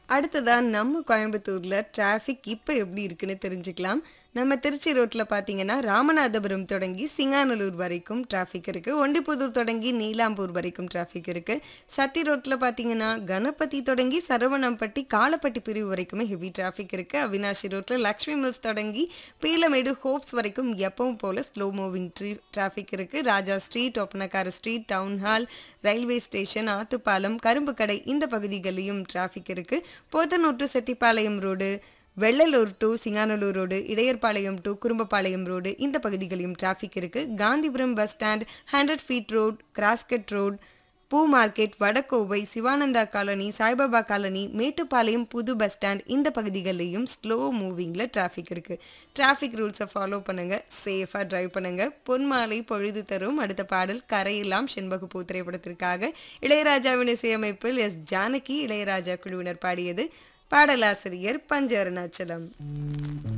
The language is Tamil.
அடுத்ததா நம்ம கோயம்புத்தூர்ல டிராஃபிக் இப்போ எப்படி இருக்குன்னு தெரிஞ்சுக்கலாம் நம்ம திருச்சி ரோட்ல பார்த்தீங்கன்னா ராமநாதபுரம் தொடங்கி சிங்கானலூர் வரைக்கும் டிராஃபிக் இருக்கு ஒண்டிப்புதூர் தொடங்கி நீலாம்பூர் வரைக்கும் டிராஃபிக் இருக்கு சத்தி ரோட்ல பார்த்தீங்கன்னா கணபதி தொடங்கி சரவணம்பட்டி காலப்பட்டி பிரிவு வரைக்குமே ஹெவி டிராஃபிக் இருக்கு அவினாஷி ரோட்ல லக்ஷ்மி மில்ஸ் தொடங்கி பீலமேடு ஹோப்ஸ் வரைக்கும் எப்பவும் போல ஸ்லோ மூவிங் டிராஃபிக் இருக்கு Raja street Oppanakara street town hall railway station Athupalam Karumbu Kadai இந்த பகுதிகளிலும் டிராஃபிக் இருக்கு Podanur to Chettipalayam road Vellalur to Singanallur road Idayarpalayam to Kurumbapalayam road இந்த பகுதிகளிலும் டிராஃபிக் இருக்கு Gandhipuram bus stand hundred feet road cross cut road பூ market Vadakovai Sivananda colony Saibaba colony Mettupalayam புது பஸ் ஸ்டாண்ட் இந்த பகுதிகளிலையும் ஸ்லோ மூவிங்கில் டிராஃபிக் இருக்குது டிராஃபிக் ரூல்ஸை ஃபாலோ பண்ணுங்கள் சேஃபாக டிரைவ் பண்ணுங்கள் பொன்மாலை பொழுது தரும் அடுத்த பாடல் கரையெல்லாம் செண்பகப்பூ திரைப்படத்திற்காக இளையராஜாவின் இசையமைப்பில் எஸ் ஜானகி இளையராஜா குழுவினர் பாடியது பாடலாசிரியர் பஞ்ச அருணாச்சலம்